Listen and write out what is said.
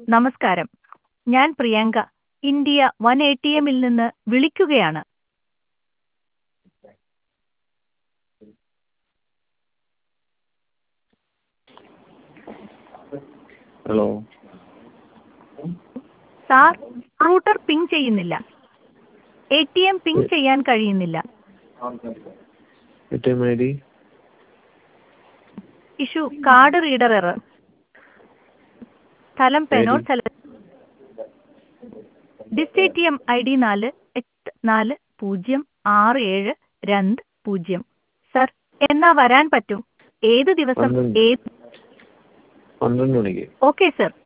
നമസ്കാരം ഞാൻ Priyanka India one A T എമ്മിൽ നിന്ന് വിളിക്കുകയാണ് ഹലോ സാർ റൂട്ടർ പിങ് ചെയ്യുന്നില്ല എ ടി എം പിങ് ചെയ്യാൻ കഴിയുന്നില്ല A T M I D issue card reader error സ്ഥലം പെനോർ സ്ഥല ഡിസ് A T M I D നാല് എട്ട് നാല് പൂജ്യം ആറ് ഏഴ് രണ്ട് പൂജ്യം സർ എന്നാ വരാൻ പറ്റും ഏത് ദിവസം പന്ത്രണ്ട്. ഏത് പന്ത്രണ്ട് മണിക്ക് ഓക്കെ സർ